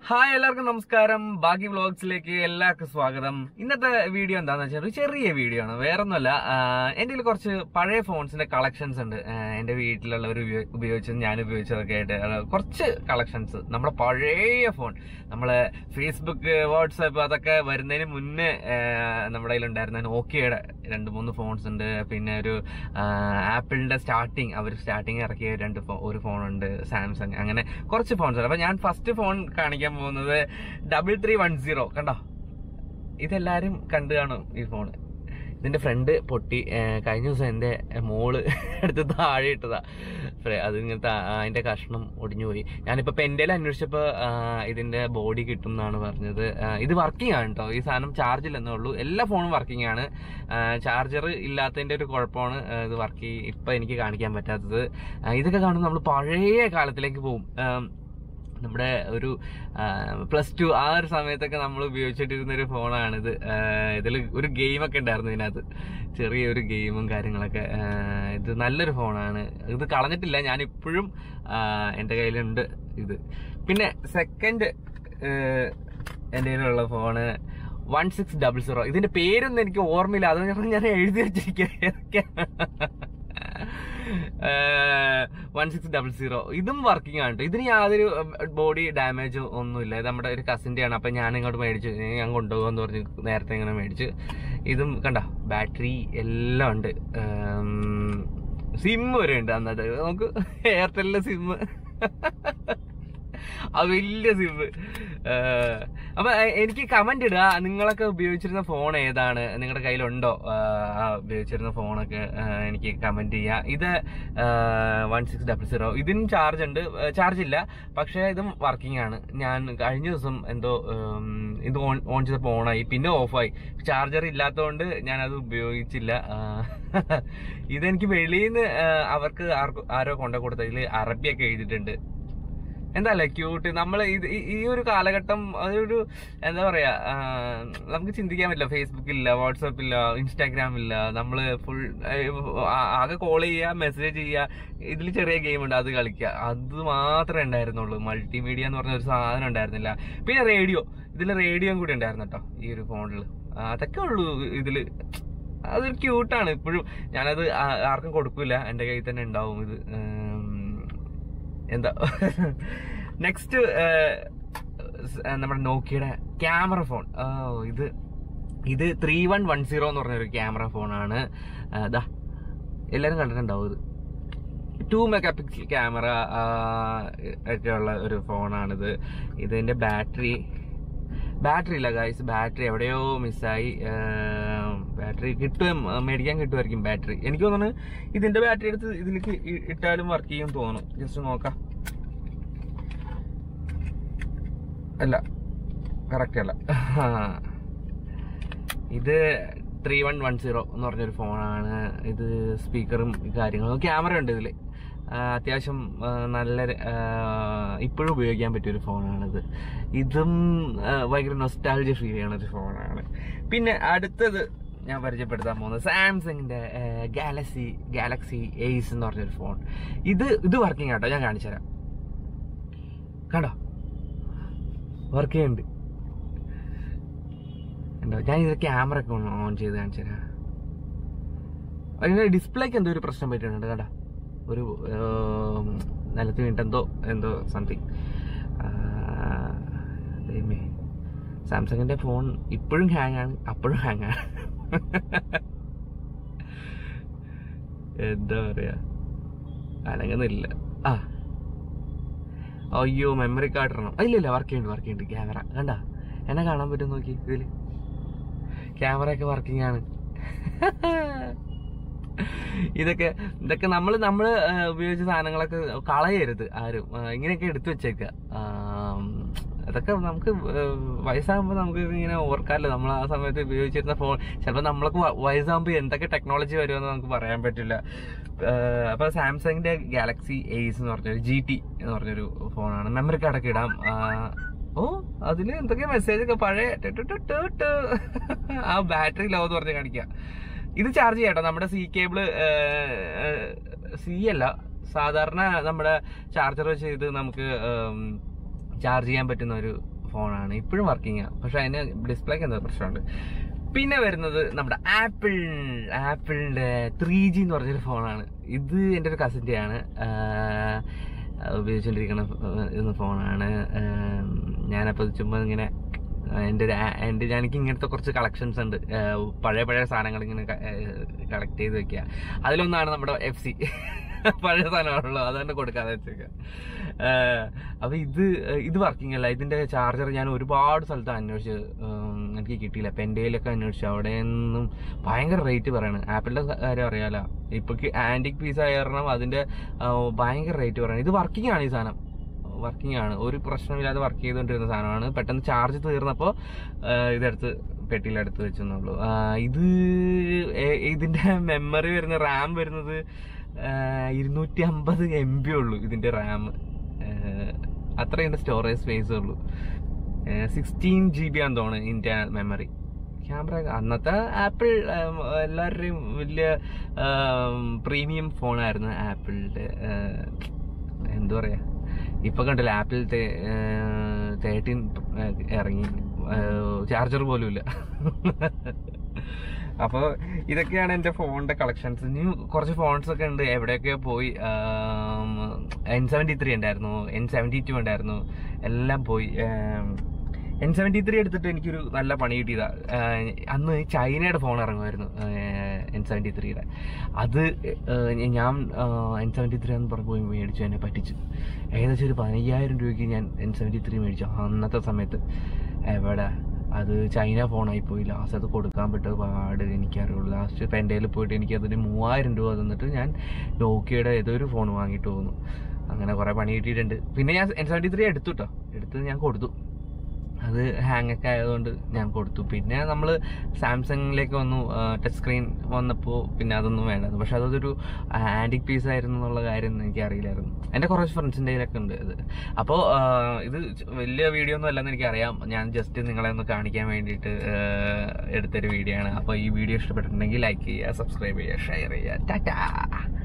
Hi എല്ലാവർക്കും നമസ്കാരം ബാക്കി വ്ളോഗ്സിലേക്ക് എല്ലാവർക്കും സ്വാഗതം ഇന്നത്തെ വീഡിയോ എന്താന്ന് വെച്ചാൽ ഒരു ചെറിയ വീഡിയോ ആണ് വേറൊന്നുമല്ല ആഹ് എന്റെ കയ്യിൽ കുറച്ച് പഴയ ഫോൺസിന്റെ കളക്ഷൻസ് ഉണ്ട് ആഹ് എന്റെ വീട്ടിലുള്ളവർ ഉപയോഗിച്ചതും ഞാൻ ഉപയോഗിച്ചതൊക്കെ ആയിട്ട് ആഹ് കുറച്ച് കളക്ഷൻസ് നമ്മുടെ പഴയ ഫോൺ നമ്മളെ ഫേസ്ബുക്ക് വാട്സാപ്പ് അതൊക്കെ വരുന്നതിന് മുന്നേ ആഹ് നമ്മുടെ കയ്യിലുണ്ടായിരുന്ന നോക്കിയയുടെ രണ്ട് മൂന്ന് ഫോൺസ് ഉണ്ട് പിന്നെ ഒരു ആപ്പിളിന്റെ സ്റ്റാർട്ടിങ് അവർ സ്റ്റാർട്ടിങ് ഇറക്കിയ രണ്ട് ഫോ- ഒരു ഫോണുണ്ട് സാംസങ് അങ്ങനെ കുറച്ച് ഫോൺസ് ഉണ്ട് അപ്പൊ ഞാൻ ഫസ്റ്റ് ഫോൺ കാണിക്കാൻ പോകുന്നത് ഡബിൾ ത്രീ വൺ സീറോ കണ്ടോ ഇതെല്ലാരും കണ്ടു കാണും ഈ ഫോൺ ഇതിന്റെ ഫ്രണ്ട് പൊട്ടി ഏർ കഴിഞ്ഞ ദിവസം എന്റെ മോള് എടുത്ത് താഴെ ഇട്ടതാ ഫ്ര- അത് ഇങ്ങനത്തെ ആ- അതിന്റെ കഷ്ണം ഒടിഞ്ഞു പോയി ഞാനിപ്പോ പെൻഡേൽ അന്വേഷിച്ചപ്പോ ആ, ഇതിന്റെ ബോഡി കിട്ടും എന്നാണ് പറഞ്ഞത് ആ, ഇത് വർക്കിംഗ് ആണ് കേട്ടോ ഈ സാധനം ചാർജ് ഇല്ലെന്നേ ഉള്ളൂ എല്ലാ ഫോണും വർക്കിംഗ് ആണ് ചാർജർ ഇല്ലാത്തതിന്റെ ഒരു കുഴപ്പമാണ് ആ, ഇത് വർക്ക് ഇപ്പൊ എനിക്ക് കാണിക്കാൻ പറ്റാത്തത് ആ, ഇതൊക്കെ കാണുമ്പോൾ നമ്മൾ പഴയ കാലത്തിലേക്ക് പോകും ആം, നമ്മുടെ ഒരു പ്ലസ് ടു ആ ഒരു സമയത്തൊക്കെ നമ്മൾ ഉപയോഗിച്ചിട്ടിരുന്ന ഒരു ഫോണാണിത് ഇതിൽ ഒരു ഗെയിമൊക്കെ ഉണ്ടായിരുന്നു ഇതിനകത്ത് ചെറിയൊരു ഗെയിമും കാര്യങ്ങളൊക്കെ ആ, ഇത് നല്ലൊരു ഫോണാണ് ഇത് കളഞ്ഞിട്ടില്ല ഞാൻ ഇപ്പോഴും എൻ്റെ കയ്യിലുണ്ട് ഇത് പിന്നെ സെക്കൻഡ് എൻ്റെ കയ്യിലുള്ള phone one six double zero ഇതിന്റെ പേരൊന്നും എനിക്ക് ഓർമ്മയില്ല അത് ഞാൻ- ഞാൻ എഴുതി വെച്ചിരിക്കുക വൺ സിക്സ് ഡബിൾ സീറോ ഇതും വർക്കിംഗ് ആണ് ട്ടോ. ഇതിന് യാതൊരു ബോഡി ഡാമേജ് ഒന്നുമില്ല ഇത് നമ്മുടെ ഒരു കസിന്റെ ആണ് അപ്പൊ ഞാൻ ഇങ്ങോട്ട് മേടിച്ചു ഞാൻ കൊണ്ടുപോകാന്ന് പറഞ്ഞ് നേരത്തെ ഇങ്ങനെ മേടിച്ചു ഇതും കണ്ട ബാറ്ററി എല്ലാം ഉണ്ട് സിം വരെ ഉണ്ട് അന്നത് നമുക്ക് എയർടെലിന്റെ സിം ആ വലിയ സിം അപ്പൊ എ- എനിക്ക് കമന്റ് ഇടുക നിങ്ങളൊക്കെ ഉപയോഗിച്ചിരുന്ന ഫോൺ ഏതാണ് നിങ്ങളുടെ കയ്യിലുണ്ടോ ആ, ആ ഉപയോഗിച്ചിരുന്ന ഫോണൊക്കെ ആ, എനിക്ക് കമന്റ് ചെയ്യുക ഇത് വൺ സിക്സ് ഡബിൾ സീറോ ഇതിനും ചാർജ് ഉണ്ട് ചാർജ് ഇല്ല പക്ഷേ ഇതും വർക്കിംഗ് ആണ് ഞാൻ കഴിഞ്ഞ ദിവസം എന്തോ ഉം, ഇത് ഓൺ ഓൺ ചെയ്തപ്പോൾ ഓണായി പിന്നെ ഓഫായി ചാർജർ ഇല്ലാത്തതുകൊണ്ട് ഞാൻ അത് ഉപയോഗിച്ചില്ല ആ, ഇതെനിക്ക് വെളിയിൽ നിന്ന് അവർക്ക് ആർക്കോ ആരോ കൊണ്ടു കൊടുത്തതിൽ അറബിയൊക്കെ എഴുതിയിട്ടുണ്ട് എന്താല്ലേ ക്യൂട്ട് നമ്മൾ ഇത് ഈ- ഈ ഒരു കാലഘട്ടം അതൊരു എന്താ പറയാ ആ, നമുക്ക് ചിന്തിക്കാൻ പറ്റില്ല ഫേസ്ബുക്ക് ഇല്ല വാട്സാപ്പ് ഇല്ല ഇൻസ്റ്റാഗ്രാം ഇല്ല നമ്മള് ഫുൾ ആകെ കോൾ ചെയ്യുക മെസ്സേജ് ചെയ്യുക ഇതിൽ ചെറിയ ഗെയിം ഉണ്ട് അത് കളിക്കുക അത് മാത്രമേ ഉണ്ടായിരുന്നുള്ളൂ മൾട്ടിമീഡിയ എന്ന് പറഞ്ഞ ഒരു സാധനം ഉണ്ടായിരുന്നില്ല പിന്നെ റേഡിയോ ഇതിൽ റേഡിയോയും കൂടി ഉണ്ടായിരുന്നു കേട്ടോ ഈ ഒരു ഫോണിൽ അതൊക്കെ ഉള്ളൂ ഇതില് അതൊരു ക്യൂട്ടാണ് ഇപ്പോഴും ഞാനത് ആ- ആർക്കും കൊടുക്കൂല എൻ്റെ കയ്യിൽ തന്നെ ഉണ്ടാവും ഇത് ഉം, എന്താ നെക്സ്റ്റ് നമ്മുടെ നോക്കിയുടെ ക്യാമറ ഫോൺ ഓ ഇത് ഇത് ത്രീ വൺ വൺ സീറോ എന്ന് പറഞ്ഞൊരു ക്യാമറ ഫോണാണ് ഇതാ എല്ലാവരും കണ്ടിട്ടുണ്ടാവും ഇത് ടു മെഗാ പിക്സൽ ക്യാമറ ഒക്കെ ഉള്ള ഒരു ഫോണാണിത് ഇതിന്റെ ബാറ്ററി ബാറ്ററി ഇല്ല ഗൈസ് ബാറ്ററി എവിടെയോ മിസ്സായി ബാറ്ററി കിട്ടും മേടിക്കാൻ കിട്ടുമായിരിക്കും ബാറ്ററി എനിക്ക് തോന്നുന്നു ഇതിന്റെ ബാറ്ററി എടുത്ത് ഇതിലേക്ക് ഇ- ഇട്ടാലും വർക്ക് ചെയ്യും തോന്നുന്നു ജസ്റ്റ് നോക്കാം അല്ല കറക്റ്റ് അല്ല ഇത് ത്രീ വൺ വൺ സീറോ എന്ന് പറഞ്ഞൊരു ഫോണാണ് ഇത് സ്പീക്കറും കാര്യങ്ങളും ക്യാമറ ഉണ്ട് ഇതിൽ അത്യാവശ്യം ആ, നല്ല ഇപ്പോഴും ഉപയോഗിക്കാൻ പറ്റിയൊരു ഫോണാണിത് ഇതും ആ, ഭയങ്കര നൊസ്റ്റാൾജി ഫീൽ ചെയ്യണ ഒരു ഫോണാണ് പിന്നെ അടുത്തത് ഞാൻ പരിചയപ്പെടുത്താൻ പോകുന്നത് സാംസങ്ങിന്റെ ഗാലക്സി ഗാലക്സി എയ്സ് എന്ന് പറഞ്ഞൊരു ഫോൺ ഇത് ഇത് വർക്കിംഗ് ആട്ടോ ഞാൻ കാണിച്ചു തരാം കണ്ടോ വർക്ക് ചെയ്യുന്നുണ്ട് ഉണ്ടോ ഞാൻ ഇത് ക്യാമറ ഒക്കെ ഒന്ന് ഓൺ ചെയ്ത് കാണിച്ചു തരാം അതിന്റെ ഡിസ്പ്ലേക്ക് എന്തോ ഒരു പ്രശ്നം പറ്റിയിട്ടുണ്ട് കേട്ടോ ഒരു ഏം, നിലത്ത് വീണിട്ട് എന്തോ എന്തോ സംതിങ് ദൈവമേ സാംസങ്ങിന്റെ ഫോൺ ഇപ്പോഴും ഹാങ് ആണ് അപ്പോഴും ഹാങ് ആണ് എന്താ പറയാ അനങ്ങുന്നില്ല ആ അയ്യോ മെമ്മറി കാർഡ് ഇടണം ഇല്ല ഇല്ല വർക്ക് ചെയ്യുന്നുണ്ട് വർക്ക് ചെയ്യുന്നുണ്ട് ക്യാമറ കണ്ട എന്നെ കാണാൻ പറ്റും നോക്കി ഇതില് ക്യാമറ ഒക്കെ വർക്കിംഗ് ആണ് ഇതൊക്കെ ഇതൊക്കെ നമ്മൾ നമ്മൾ ഉപയോഗിച്ച സാധനങ്ങളൊക്കെ കളയരുത് ആരും ആ, ഇങ്ങനെയൊക്കെ എടുത്തു വെച്ചേക്ക അതൊക്കെ നമുക്ക് വയസ്സാകുമ്പോൾ നമുക്ക് ഇങ്ങനെ ഓർക്കാമല്ലോ നമ്മൾ ആ സമയത്ത് ഉപയോഗിച്ചിരുന്ന ഫോൺ ചിലപ്പോൾ നമ്മളൊക്കെ വ- വയസ്സാകുമ്പോൾ എന്തൊക്കെ ടെക്നോളജി വരുമെന്ന് നമുക്ക് പറയാൻ പറ്റില്ല ആ, അപ്പൊ സാംസങ്ങിന്റെ ഗാലക്സി എയ്സ് എന്ന് പറഞ്ഞൊരു ജി ടി എന്ന് പറഞ്ഞൊരു ഫോണാണ് മെമ്മറി കാർഡൊക്കെ ഇടാം ആ, ഓ അതില് എന്തൊക്കെ മെസ്സേജ് ഒക്കെ പഴയ ട് ട് ട് ട് ട്. ആ ബാറ്ററി ലോ എന്ന് പറഞ്ഞ് കാണിക്കാം ഇത് ചാർജ് ചെയ്യാട്ടോ നമ്മുടെ സി കേബിള് സി അല്ല സാധാരണ നമ്മുടെ ചാർജർ വെച്ച് ഇത് നമുക്ക് ചാർജ് ചെയ്യാൻ പറ്റുന്ന ഒരു ഫോണാണ് ഇപ്പോഴും വർക്കിംഗ് ആണ് പക്ഷെ അതിന് ഡിസ്പ്ലേക്ക് എന്തോ പ്രശ്നമുണ്ട് പിന്നെ വരുന്നത് നമ്മുടെ ആപ്പിൾ ആപ്പിളിന്റെ ത്രീ ജി എന്ന് പറഞ്ഞൊരു ഫോണാണ് ഇത് എൻ്റെ ഒരു കസിൻ്റെ ആണ് ആഹ് ഉപയോഗിച്ചുകൊണ്ടിരിക്കുന്ന ഫോ- ഫോണാണ് ആഹ് ഞാനപ്പോൾ ചുമ്മാ ഇങ്ങനെ എൻ്റെ ഒരു ആ- എൻ്റെ ഞാൻ- എനിക്ക് ഇങ്ങനത്തെ കുറച്ച് കളക്ഷൻസ് ഉണ്ട് ആഹ് പഴയ പഴയ സാധനങ്ങൾ ഇങ്ങനെ കളക്ട് ചെയ്ത് വെക്കുക അതിലൊന്നാണ് നമ്മുടെ എഫ് സി പഴയ സാധനമാണല്ലോ അതുകൊണ്ട് കൊടുക്കാതെ വെച്ചേക്കാം അപ്പൊ ഇത് ഇത് വർക്കിംഗ് അല്ല ഇതിന്റെ ചാർജർ ഞാൻ ഒരുപാട് സ്ഥലത്ത് അന്വേഷിച്ച് ഉം, എനിക്ക് കിട്ടിയില്ല പെൻഡയിലൊക്കെ അന്വേഷിച്ചു അവിടെ നിന്നും ഭയങ്കര റേറ്റ് പറയണം ആപ്പിളിന്റെ കാര്യം അറിയാലോ ഇപ്പൊ ആന്റിക് പീസ് ആയ കാരണം അതിന്റെ ആ, ഭയങ്കര റേറ്റ് പറയണം ഇത് വർക്കിംഗ് ആണ് ഈ സാധനം വർക്കിംഗ് ആണ് ഒരു പ്രശ്നമില്ലാതെ വർക്ക് ചെയ്തുകൊണ്ടിരുന്ന സാധനമാണ് പെട്ടെന്ന് ചാർജ് തീർന്നപ്പോൾ ഇതെടുത്ത് പെട്ടിയിലെടുത്ത് വെച്ചെന്നുള്ളൂ ആ, ഇത് ഏ- ഇതിന്റെ മെമ്മറി വരുന്ന റാം വരുന്നത് ഇരുന്നൂറ്റി അമ്പത് എം ബി ഉള്ളൂ ഇതിന്റെ റാം അത്രയും സ്റ്റോറേജ് സ്പേസ് ഉള്ളൂ സിക്സ്റ്റീൻ ജി ബി ആണെന്ന് തോന്നുന്നു ഇതിന്റെ മെമ്മറി ക്യാമറ അന്നത്തെ ആപ്പിൾ എല്ലാവരുടെയും വലിയ പ്രീമിയം ഫോണായിരുന്നു ആപ്പിളിന്റെ എന്താ പറയാ ഇപ്പൊ കണ്ടില്ല ആപ്പിൾ തേർട്ടീൻ ഇറങ്ങി ചാർജർ പോലും ഇല്ല അപ്പോൾ ഇതൊക്കെയാണ് എൻ്റെ ഫോണിന്റെ കളക്ഷൻസ് ഇനി കുറച്ച് ഫോൺസ് ഒക്കെ ഉണ്ട് എവിടെയൊക്കെ പോയി എൻ സെവൻറ്റി ത്രീ ഉണ്ടായിരുന്നു എൻ സെവൻറ്റി ടു ഉണ്ടായിരുന്നു എല്ലാം പോയി എൻ സെവൻറ്റി ത്രീ എടുത്തിട്ട് എനിക്കൊരു നല്ല പണി കിട്ടിയതാ ആഹ് അന്ന് ചൈനയുടെ ഫോൺ ഇറങ്ങുമായിരുന്നു എൻ സെവൻറ്റി ത്രീയുടെ അത് ആഹ് ഞാൻ എൻ സെവൻറ്റി ത്രീ എന്ന് പറഞ്ഞ് പോയി മേടിച്ചു എന്നെ പറ്റിച്ചു ഏകദേശം ഒരു പതിനയ്യായിരം രൂപയ്ക്ക് ഞാൻ എൻ സെവൻറ്റി ത്രീ മേടിച്ചു അന്നത്തെ സമയത്ത് എവിടെ അത് ചൈന ഫോണായി പോയി ലാസ്റ്റ് അത് കൊടുക്കാൻ പറ്റ പാട് എനിക്കറിയുള്ളൂ ലാസ്റ്റ് ഇപ്പം എൻ്റെ കയ്യിൽ പോയിട്ട് എനിക്ക് അതിന് മൂവായിരം രൂപ തന്നിട്ട് ഞാൻ നോക്കിയുടെ ഏതോ ഒരു ഫോൺ വാങ്ങിയിട്ട് പോന്നു അങ്ങനെ കുറേ പണി കിട്ടിയിട്ടുണ്ട് പിന്നെ ഞാൻ എൻ സെവൻറ്റി ത്രീ എടുത്തു കേട്ടോ എടുത്ത് ഞാൻ കൊടുത്തു അത് ഹാങ് ഒക്കെ ആയതുകൊണ്ട് ഞാൻ കൊടുത്തു പിന്നെ നമ്മൾ സാംസങ്ങിലേക്ക് വന്നു ടച്ച് സ്ക്രീൻ വന്നപ്പോൾ പിന്നെ അതൊന്നും വേണ്ടായിരുന്നു പക്ഷെ അതൊരു ആൻറ്റിക് പീസ് ആയിരുന്നു എന്നുള്ള കാര്യം എനിക്ക് അറിയില്ലായിരുന്നു എൻ്റെ കുറച്ച് ഫ്രണ്ട്സിൻ്റെ കയ്യിലൊക്കെ ഉണ്ട് ഇത് അപ്പോൾ ഇത് വലിയ വീഡിയോ ഒന്നും അല്ലെന്ന് എനിക്കറിയാം ഞാൻ ജസ്റ്റ് നിങ്ങളെ ഒന്ന് കാണിക്കാൻ വേണ്ടിയിട്ട് ആ, എടുത്തൊരു വീഡിയോ ആണ് അപ്പോൾ ഈ വീഡിയോ ഇഷ്ടപ്പെട്ടിട്ടുണ്ടെങ്കിൽ ലൈക്ക് ചെയ്യുക സബ്സ്ക്രൈബ് ചെയ്യുക ഷെയർ ചെയ്യുക ടാറ്റാ